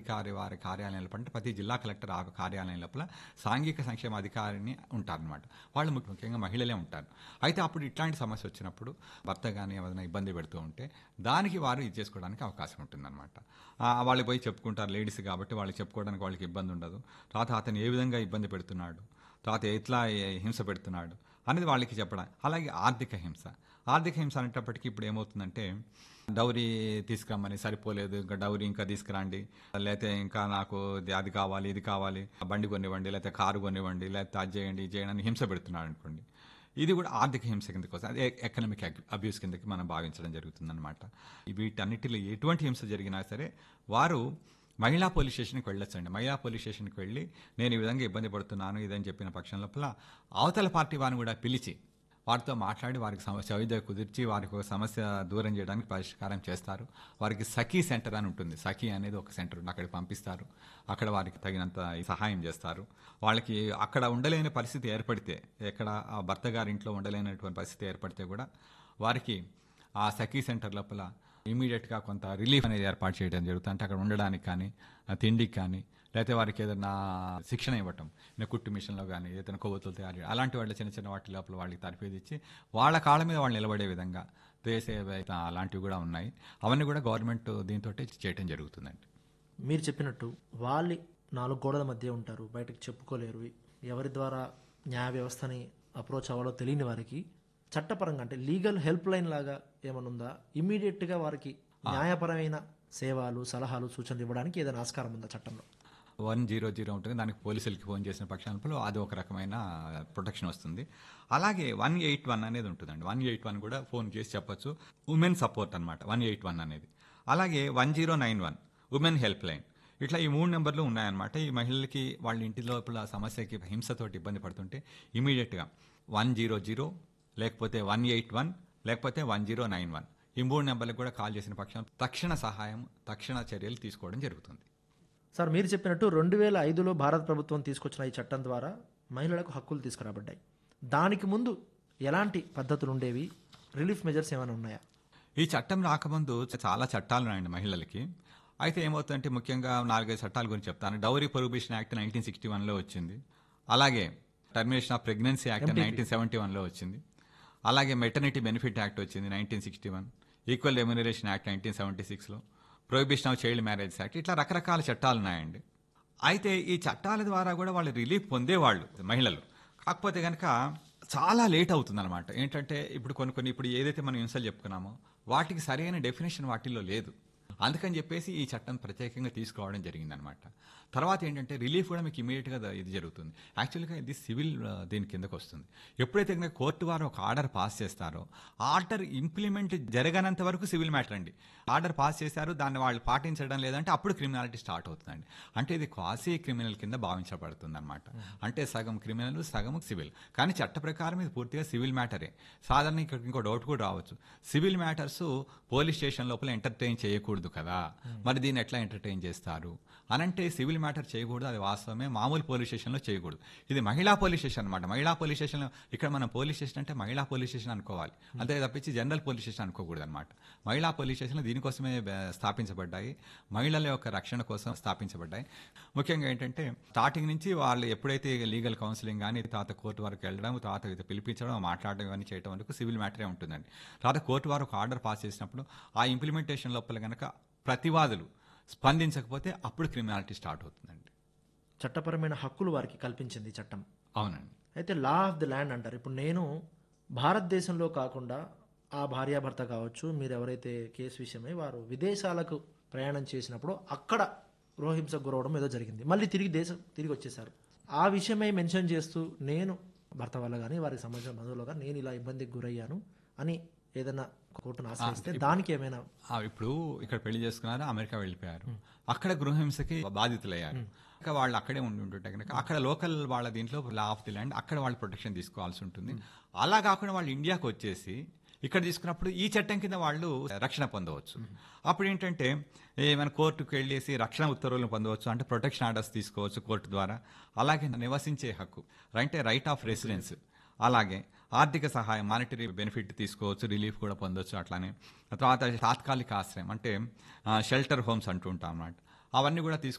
అధికారి వారి కార్యాలయం లోపల అంటే ప్రతి జిల్లా కలెక్టర్ ఆ కార్యాలయం లోపల సాంఘిక సంక్షేమ అధికారిని ఉంటారనమాట వాళ్ళు ముఖ్య- ముఖ్యంగా మహిళలే ఉంటారు అయితే అప్పుడు ఇట్లాంటి సమస్య వచ్చినప్పుడు భర్త కానీ ఏమైనా ఇబ్బంది పెడుతూ ఉంటే దానికి వారు ఇది చేసుకోవడానికి అవకాశం ఉంటుందన్నమాట ఆ, వాళ్ళు పోయి చెప్పుకుంటారు లేడీస్ కాబట్టి వాళ్ళకి చెప్పుకోవడానికి వాళ్ళకి ఇబ్బంది ఉండదు తర్వాత అతను ఏ విధంగా ఇబ్బంది పెడుతున్నాడు తర్వాత ఎట్లా ఏ- హింస పెడుతున్నాడు అనేది వాళ్ళకి చెప్పడం అలాగే ఆర్థిక హింస ఆర్థిక హింస అనేటప్పటికీ ఇప్పుడు ఏమవుతుందంటే డౌరీ తీసుకురమ్మని సరిపోలేదు ఇంకా డౌరీ ఇంకా తీసుకురండి లేకపోతే ఇంకా నాకు ఇది- అది కావాలి ఇది కావాలి బండి కొనివ్వండి లేకపోతే కారు కొనివ్వండి లేకపోతే అది చేయండి ఇది చేయండి అని హింస పెడుతున్నాడు అనుకోండి ఇది కూడా ఆర్థిక హింస కిందకి వస్తుంది అది ఎకనామిక్ అబ్యూస్ కిందకి మనం భావించడం జరుగుతుందన్నమాట వీటన్నిటిలో ఎటువంటి హింస జరిగినా సరే వారు మహిళా పోలీస్ స్టేషన్కి వెళ్ళొచ్చండి మహిళా పోలీస్ స్టేషన్కి వెళ్ళి నేను ఈ విధంగా ఇబ్బంది పడుతున్నాను ఇదని చెప్పిన పక్షం లోపల అవతల పార్టీ వారిని కూడా పిలిచి వారితో మాట్లాడి వారికి సమస్య వైద్య కుదిర్చి వారికి ఒక సమస్య దూరం చేయడానికి పరిష్కారం చేస్తారు వారికి సఖీ సెంటర్ అని ఉంటుంది సఖీ అనేది ఒక సెంటర్ ఉంది అక్కడికి పంపిస్తారు అక్కడ వారికి తగినంత సహాయం చేస్తారు వాళ్ళకి అక్కడ ఉండలేని పరిస్థితి ఏర్పడితే ఎక్కడ ఆ భర్త గారి ఇంట్లో ఉండలేనటువంటి పరిస్థితి ఏర్పడితే కూడా వారికి ఆ సఖీ సెంటర్ లోపల ఇమీడియట్గా కొంత రిలీఫ్ అనేది ఏర్పాటు చేయడం జరుగుతుంది అంటే అక్కడ ఉండడానికి కానీ ఆ తిండికి కానీ లేకపోతే వారికి ఏదైనా శిక్షణ ఇవ్వటం ఇంకా కుట్టు మిషన్లో కానీ ఏదైనా కొవ్వొత్తులు తయారు చేయడం అలాంటి వాళ్ళ చిన్న చిన్న వాటి లోపల వాళ్ళకి తరఫేది ఇచ్చి వాళ్ళ కాళ్ళ మీద వాళ్ళు నిలబడే విధంగా దేశ అలాంటివి కూడా ఉన్నాయి అవన్నీ కూడా గవర్నమెంట్ దీంతో చేయడం జరుగుతుందండి మీరు చెప్పినట్టు వాళ్ళు నాలుగు గోడల మధ్య ఉంటారు బయటకు చెప్పుకోలేరు ఎవరి ద్వారా న్యాయ వ్యవస్థని అప్రోచ్ అవ్వాలో తెలియని వారికి చట్టపరంగా అంటే లీగల్ హెల్ప్ లైన్ లాగా ఏమైనా ఉందా ఇమ్మీడియట్గా వారికి న్యాయపరమైన సేవలు సలహాలు సూచనలు ఇవ్వడానికి ఏదైనా ఆస్కారం ఉందా చట్టంలో వన్ జీరో జీరో ఉంటుంది దానికి పోలీసులకి ఫోన్ చేసిన పక్షాలలో అది ఒక రకమైన ప్రొటెక్షన్ వస్తుంది అలాగే వన్ ఎయిట్ వన్ అనేది ఉంటుందండి వన్ ఎయిట్ వన్ కూడా ఫోన్ చేసి చెప్పొచ్చు ఉమెన్ సపోర్ట్ అనమాట వన్ ఎయిట్ వన్ అనేది అలాగే one zero nine one women helpline ఇట్లా ఈ మూడు నెంబర్లు ఉన్నాయన్నమాట ఈ మహిళలకి వాళ్ళ ఇంటి లోపల సమస్యకి హింసతోటి ఇబ్బంది పడుతుంటే ఇమీడియట్గా వన్ జీరో జీరో లేకపోతే వన్ ఎయిట్ వన్ లేకపోతే వన్ జీరో నైన్ వన్ ఈ మూడు నెంబర్లకు కూడా కాల్ చేసిన పక్షం తక్షణ సహాయం తక్షణ చర్యలు తీసుకోవడం జరుగుతుంది సార్ మీరు చెప్పినట్టు రెండు వేల ఐదులో భారత ప్రభుత్వం తీసుకొచ్చిన ఈ చట్టం ద్వారా మహిళలకు హక్కులు తీసుకురాబడ్డాయి దానికి ముందు ఎలాంటి పద్ధతులు ఉండేవి రిలీఫ్ మెజర్స్ ఏమైనా ఉన్నాయా ఈ చట్టం రాకముందు చాలా చట్టాలు ఉన్నాయండి మహిళలకి అయితే ఏమవుతుందంటే ముఖ్యంగా నాలుగైదు చట్టాల గురించి చెప్తాను dowry prohibition act nineteen sixty వన్లో వచ్చింది అలాగే termination of pregnancy act nineteen seventy వన్లో వచ్చింది అలాగే మెటర్నిటీ బెనిఫిట్ యాక్ట్ వచ్చింది nineteen sixty one equal remuneration act nineteen seventy సిక్స్లో prohibition of child marriage act ఇట్లా రకరకాల చట్టాలు ఉన్నాయండి అయితే ఈ చట్టాల ద్వారా కూడా వాళ్ళు రిలీఫ్ పొందేవాళ్ళు మహిళలు కాకపోతే కనుక చాలా లేట్ అవుతుందన్నమాట ఏంటంటే ఇప్పుడు కొన్ని కొన్ని ఇప్పుడు ఏదైతే మనం హింసలు చెప్పుకున్నామో వాటికి సరైన డెఫినేషన్ వాటిల్లో లేదు అందుకని చెప్పేసి ఈ చట్టం ప్రత్యేకంగా తీసుకురావడం జరిగిందనమాట తర్వాత ఏంటంటే రిలీఫ్ కూడా మీకు ఇమీడియట్గా ఇది జరుగుతుంది యాక్చువల్గా ఇది సివిల్ ఆ, దీని కిందకు వస్తుంది ఎప్పుడైతే కనుక కోర్టు వారు ఒక ఆర్డర్ పాస్ చేస్తారో ఆర్డర్ ఇంప్లిమెంట్ జరగనంత వరకు సివిల్ మ్యాటర్ అండి ఆర్డర్ పాస్ చేశారు దాన్ని వాళ్ళు పాటించడం లేదంటే అప్పుడు క్రిమినాలిటీ స్టార్ట్ అవుతుందండి అంటే ఇది క్వాసీ క్రిమినల్ కింద భావించబడుతుంది అనమాట అంటే సగం క్రిమినల్ సగం సివిల్ కానీ చట్ట ప్రకారం ఇది పూర్తిగా సివిల్ మ్యాటరే సాధారణ ఇక్కడ ఇంకో డౌట్ కూడా రావచ్చు సివిల్ మ్యాటర్స్ పోలీస్ స్టేషన్ లోపల ఎంటర్టైన్ చేయకూడదు కదా మరి దీన్ని ఎట్లా ఎంటర్టైన్ చేస్తారు అనంటే సివిల్ మ్యాటర్ చేయకూడదు అది వాస్తవమే మామూలు పోలీస్ స్టేషన్లో చేయకూడదు ఇది మహిళా పోలీస్ స్టేషన్ అనమాట మహిళా పోలీస్ స్టేషన్లో ఇక్కడ మనం పోలీస్ స్టేషన్ అంటే మహిళా పోలీస్ స్టేషన్ అనుకోవాలి అంతే తప్పించి జనరల్ పోలీస్ స్టేషన్ అనుకోకూడదు అనమాట మహిళా పోలీస్ స్టేషన్లు దీనికోసమే బ- స్థాపించబడ్డాయి మహిళల యొక్క రక్షణ కోసం స్థాపించబడ్డాయి ముఖ్యంగా ఏంటంటే స్టార్టింగ్ నుంచి వాళ్ళు ఎప్పుడైతే లీగల్ కౌన్సిలింగ్ కానీ తర్వాత కోర్టు వరకు వెళ్ళడం తర్వాత ఇది పిలిపించడం మాట్లాడడం ఇవన్నీ చేయడం వరకు సివిల్ మ్యాటరే ఉంటుందండి తర్వాత కోర్టు వారు ఒక ఆర్డర్ పాస్ చేసినప్పుడు ఆ ఇంప్లిమెంటేషన్ లోపల కనుక ప్రతివాదులు స్పందించకపోతే అప్పుడు క్రిమినాలిటీ స్టార్ట్ అవుతుందండి చట్టపరమైన హక్కులు వారికి కల్పించింది ఈ చట్టం అవునండి అయితే లా ఆఫ్ ది ల్యాండ్ అంటారు ఇప్పుడు నేను భారతదేశంలో కాకుండా ఆ భార్యాభర్త కావచ్చు మీరు ఎవరైతే కేసు విషయమై వారు విదేశాలకు ప్రయాణం చేసినప్పుడు అక్కడ గృహహింసకు గురవడం ఏదో జరిగింది మళ్ళీ తిరిగి దేశం తిరిగి వచ్చేసారు ఆ విషయమై మెన్షన్ చేస్తూ నేను భర్త వల్ల కానీ వారికి సంబంధించిన బంధువులు కానీ నేను ఇలా ఇబ్బందికి గురయ్యాను అని ఏదైనా కోర్టును ఆశ్రయిస్తే దానికి ఏమైనా ఆ, ఇప్పుడు ఇక్కడ పెళ్లి చేసుకున్నారు అమెరికా వెళ్ళిపోయారు అక్కడ గృహహింసకి బాధితులయ్యారు ఇంకా వాళ్ళు అక్కడే ఉండి ఉంటుంటే కనుక అక్కడ లోకల్ వాళ్ళ దీంట్లో లా ఆఫ్ ది ల్యాండ్ అక్కడ వాళ్ళు ప్రొటెక్షన్ తీసుకోవాల్సి ఉంటుంది అలా కాకుండా వాళ్ళు ఇండియాకి వచ్చేసి ఇక్కడ తీసుకున్నప్పుడు ఈ చట్టం కింద వాళ్ళు రక్షణ పొందవచ్చు అప్పుడు ఏంటంటే ఏమైనా కోర్టుకు వెళ్ళేసి రక్షణ ఉత్తర్వులను పొందవచ్చు అంటే ప్రొటెక్షన్ ఆర్డర్స్ తీసుకోవచ్చు కోర్టు ద్వారా అలాగే నివసించే హక్కు అంటే రైట్ ఆఫ్ రెసిడెన్స్ అలాగే ఆర్థిక సహాయం మానిటరీ బెనిఫిట్ తీసుకోవచ్చు రిలీఫ్ కూడా పొందొచ్చు అట్లానే తర్వాత తాత్కాలిక ఆశ్రయం అంటే షెల్టర్ హోమ్స్ అంటూ ఉంటాం అన్నమాట అవన్నీ కూడా తీసుకు